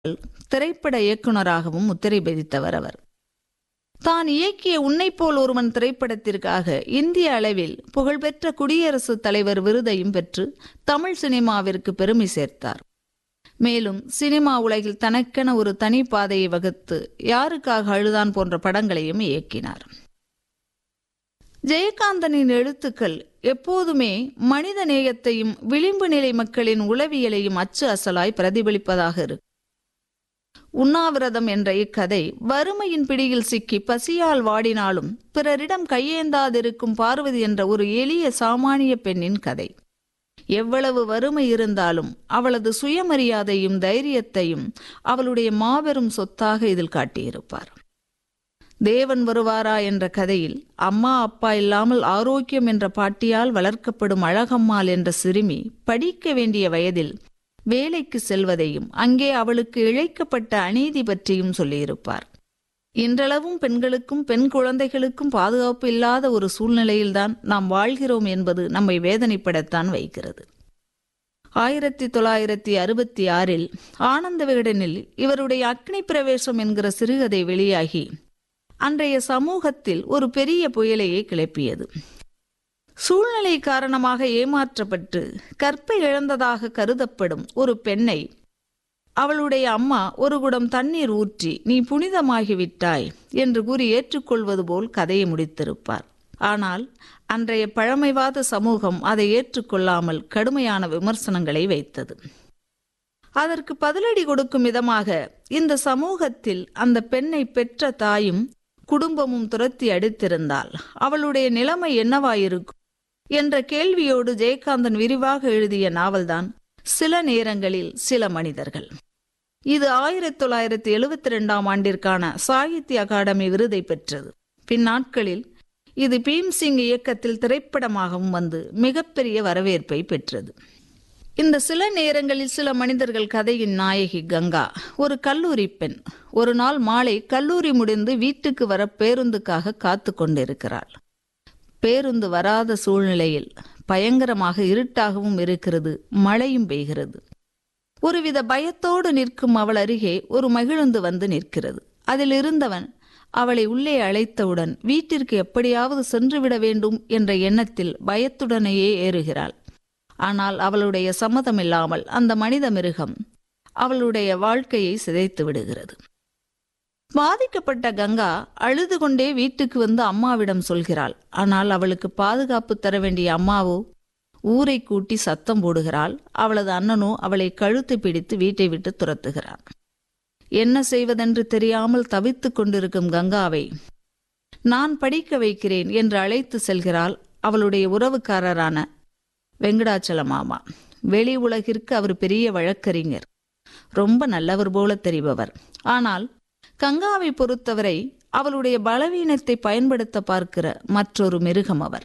திரைப்பட இயக்குனராகவும் முத்திரை பதித்தவர் அவர் தான் இயக்கிய உன்னைப் போல் ஒருவன் திரைப்படத்திற்காக இந்திய அளவில் புகழ்பெற்ற குடியரசுத் தலைவர் விருதையும் பெற்று தமிழ் சினிமாவிற்கு பெருமை சேர்த்தார் மேலும் சினிமா உலகில் தனக்கென ஒரு தனி பாதையை வகுத்து யாருக்காக அழுதான் போன்ற படங்களையும் இயக்கினார் ஜெயகாந்தனின் எழுத்துக்கள் எப்போதுமே மனித நேயத்தையும் விளிம்பு நிலை மக்களின் உளவியலையும் அச்சு அசலாய் பிரதிபலிப்பதாக இருக்கு உண்ணாவிரதம் என்ற இக்கதை வறுமையின் பிடியில் சிக்கி பசியால் வாடினாலும் பிறரிடம் கையேந்தாதிருக்கும் பார்வதி என்ற ஒரு எளிய சாமானிய பெண்ணின் கதை எவ்வளவு வறுமை இருந்தாலும் அவளது சுயமரியாதையும் தைரியத்தையும் அவளுடைய மாபெரும் சொத்தாக இதில் காட்டியிருப்பார் தேவன் வருவாரா என்ற கதையில் அம்மா அப்பா இல்லாமல் ஆரோக்கியம் என்ற பாட்டியால் வளர்க்கப்படும் அழகம்மாள் என்ற சிறுமி படிக்க வேண்டிய வயதில் வேலைக்கு செல்வதையும் அங்கே அவளுக்கு இழைக்கப்பட்ட அநீதி பற்றியும் சொல்லியிருப்பார் இன்றளவும் பெண்களுக்கும் பெண் குழந்தைகளுக்கும் பாதுகாப்பு இல்லாத ஒரு சூழ்நிலையில்தான் நாம் வாழ்கிறோம் என்பது நம்மை வேதனைப்படத்தான் வைக்கிறது ஆயிரத்தி தொள்ளாயிரத்தி அறுபத்தி ஆறில் ஆனந்த விகடனில் இவருடைய அக்னி பிரவேசம் என்கிற சிறுகதை வெளியாகி அன்றைய சமூகத்தில் ஒரு பெரிய புயலையே கிளப்பியது சூழ்நிலை காரணமாக ஏமாற்றப்பட்டு கற்பை இழந்ததாக கருதப்படும் ஒரு பெண்ணை அவளுடைய அம்மா ஒரு குடம் தண்ணீர் ஊற்றி நீ புனிதமாகிவிட்டாய் என்று கூறி ஏற்றுக்கொள்வது போல் கதையை முடித்திருப்பார் ஆனால் அன்றைய பழமைவாத சமூகம் அதை ஏற்றுக்கொள்ளாமல் கடுமையான விமர்சனங்களை வைத்தது அதற்கு பதிலடி கொடுக்கும் விதமாக இந்த சமூகத்தில் அந்த பெண்ணை பெற்ற தாயும் குடும்பமும் துரத்தி அடித்திருந்தால் அவளுடைய நிலைமை என்னவாயிருக்கும் என்ற கேள்வியோடு ஜெயகாந்தன் விரிவாக எழுதிய நாவல்தான் சில நேரங்களில் சில மனிதர்கள் இது ஆயிரத்தி தொள்ளாயிரத்தி எழுபத்தி ரெண்டாம் ஆண்டிற்கான சாகித்ய அகாடமி விருதை பெற்றது பின்னாட்களில் இது பீம்சிங் இயக்கத்தில் திரைப்படமாகவும் வந்து மிகப்பெரிய வரவேற்பை பெற்றது இந்த சில நேரங்களில் சில மனிதர்கள் கதையின் நாயகி கங்கா ஒரு கல்லூரி பெண் ஒரு நாள் மாலை கல்லூரி முடிந்து வீட்டுக்கு வர பேருந்துக்காக காத்து கொண்டிருக்கிறாள் பேருந்து வராத சூழ்நிலையில் பயங்கரமாக இருட்டாகவும் இருக்கிறது மழையும் பெய்கிறது ஒருவித பயத்தோடு நிற்கும் அவள் அருகே ஒரு மகிழுந்து வந்து நிற்கிறது அதில் இருந்தவன் அவளை உள்ளே அழைத்தவுடன் வீட்டிற்கு எப்படியாவது சென்றுவிட வேண்டும் என்ற எண்ணத்தில் பயத்துடனேயே ஏறுகிறாள் ஆனால் அவளுடைய சம்மதமில்லாமல் அந்த மனித மிருகம் அவளுடைய வாழ்க்கையை சிதைத்து விடுகிறது பாதிக்கப்பட்ட கங்கா அழுது கொண்டே வீட்டுக்கு வந்து அம்மாவிடம் சொல்கிறாள் ஆனால் அவளுக்கு பாதுகாப்பு தர வேண்டிய அம்மாவோ ஊரை கூட்டி சத்தம் போடுகிறாள் அவளது அண்ணனோ அவளை கழுத்து பிடித்து வீட்டை விட்டு துரத்துகிறான் என்ன செய்வதென்று தெரியாமல் தவித்துக் கொண்டிருக்கும் கங்காவை நான் படிக்க வைக்கிறேன் என்று அழைத்து செல்கிறாள் அவளுடைய உறவுக்காரரான வெங்கடாச்சல மாமா வெளி உலகிற்கு அவர் பெரிய வழக்கறிஞர் ரொம்ப நல்லவர் போல தெரிபவர் ஆனால் கங்காவை பொறுத்தவரை அவளுடைய பலவீனத்தை பயன்படுத்த பார்க்கிற மற்றொரு மிருகம் அவர்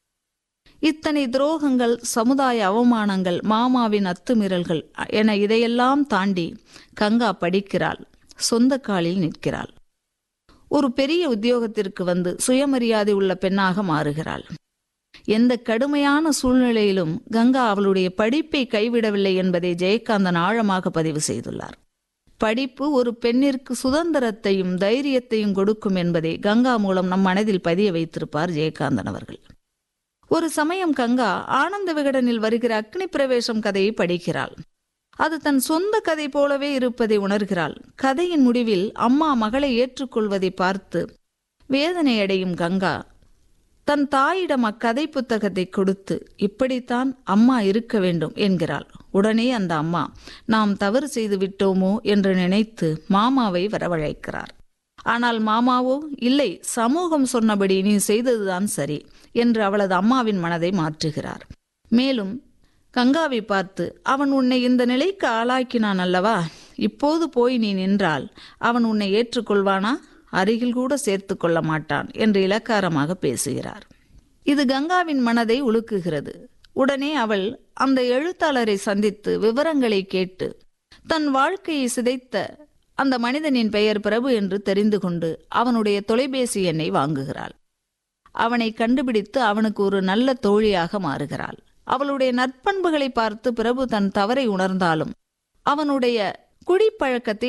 இத்தனை துரோகங்கள் சமுதாய அவமானங்கள் மாமாவின் அத்துமீறல்கள் என இதையெல்லாம் தாண்டி கங்கா படிக்கிறாள் சொந்த காலில் நிற்கிறாள் ஒரு பெரிய உத்தியோகத்திற்கு வந்து சுயமரியாதை உள்ள பெண்ணாக மாறுகிறாள் எந்த கடுமையான சூழ்நிலையிலும் கங்கா அவளுடைய படிப்பை கைவிடவில்லை என்பதை ஜெயகாந்தன் ஆழமாக பதிவு செய்துள்ளார் படிப்பு ஒரு பெண்ணிற்கு சுதந்திரத்தையும் தைரியத்தையும் கொடுக்கும் என்பதை கங்கா மூலம் நம் மனதில் பதிய வைத்திருப்பார் ஜெயகாந்தன் அவர்கள் ஒரு சமயம் கங்கா ஆனந்த விகடனில் வருகிற அக்னி பிரவேசம் கதையை படிக்கிறாள் அது தன் சொந்த கதை போலவே இருப்பதை உணர்கிறாள் கதையின் முடிவில் அம்மா மகளை ஏற்றுக்கொள்வதை பார்த்து வேதனை அடையும் கங்கா தன் தாயிடம் அக்கதை புத்தகத்தை கொடுத்து இப்படித்தான் அம்மா இருக்க வேண்டும் என்கிறாள் உடனே அந்த அம்மா நாம் தவறு செய்து விட்டோமோ என்று நினைத்து மாமாவை வரவழைக்கிறார் ஆனால் மாமாவோ இல்லை சமூகம் சொன்னபடி நீ செய்ததுதான் சரி என்று அவளது அம்மாவின் மனதை மாற்றுகிறார் மேலும் கங்காவை பார்த்து அவன் உன்னை இந்த நிலைக்கு ஆளாக்கினான் அல்லவா இப்போது போய் நீ நின்றால் அவன் உன்னை ஏற்றுக்கொள்வானா அருகில் கூட சேர்த்து கொள்ள மாட்டான் என்று இலக்காரமாக பேசுகிறார் இது கங்காவின் மனதை உலுக்குகிறது உடனே அவள் அந்த எழுத்தாளரை சந்தித்து விவரங்களை கேட்டு தன் வாழ்க்கையை சிதைத்த அந்த மனிதனின் பெயர் பிரபு என்று தெரிந்து கொண்டு அவனுடைய தொலைபேசி எண்ணை வாங்குகிறாள் அவனை கண்டுபிடித்து அவனுக்கு ஒரு நல்ல தோழியாக மாறுகிறாள் அவளுடைய நற்பண்புகளை பார்த்து பிரபு தன் தவறை உணர்ந்தாலும் அவனுடைய குடிப்பழக்கத்தை